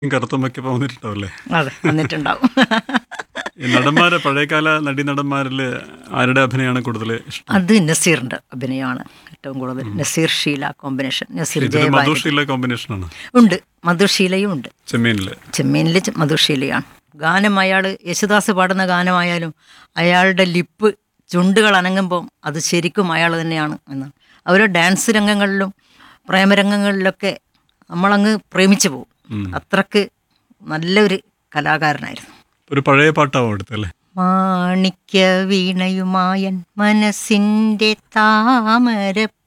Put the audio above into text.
കറുത്തമ്മയ്ക്ക് വന്നിട്ടുണ്ടാവല്ലേ അതെ വന്നിട്ടുണ്ടാവും ഈ നടന്മാരെ പഴയകാല നടി നടന്മാരിൽ ആരുടെ അഭിനയമാണ് കൂടുതൽ ഇഷ്ടം അത് നസീറിന്റെ അഭിനയമാണ് ഏറ്റവും കൂടുതൽ നസീർ ഷീല കോമ്പിനേഷൻ നസീർ ഇതിൽ ജയഭാരതി മധുഷീല കോമ്പിനേഷനാണ് ഉണ്ട് മധുഷീലയും ഉണ്ട് ചെമ്മീനില് ചെമ്മീനിൽ മധുഷീലയാണ് ഗാനം അയാൾ യേശുദാസ് പാടുന്ന ഗാനമായാലും അയാളുടെ ലിപ്പ് ചുണ്ടുകൾ അനങ്ങുമ്പോൾ അത് ശരിക്കും അയാൾ തന്നെയാണ് എന്ന് അവർ ഡാൻസ് രംഗങ്ങളിലും പ്രേമരംഗങ്ങളിലൊക്കെ നമ്മളങ്ങ് പ്രേമിച്ചു പോകും അത്രക്ക് നല്ലൊരു കലാകാരനായിരുന്നു ഒരു പഴയ പാട്ടാവും എടുത്തല്ലേ മാണിക്യ വീണയുമായൻ മനസ്സിൻ്റെ താമര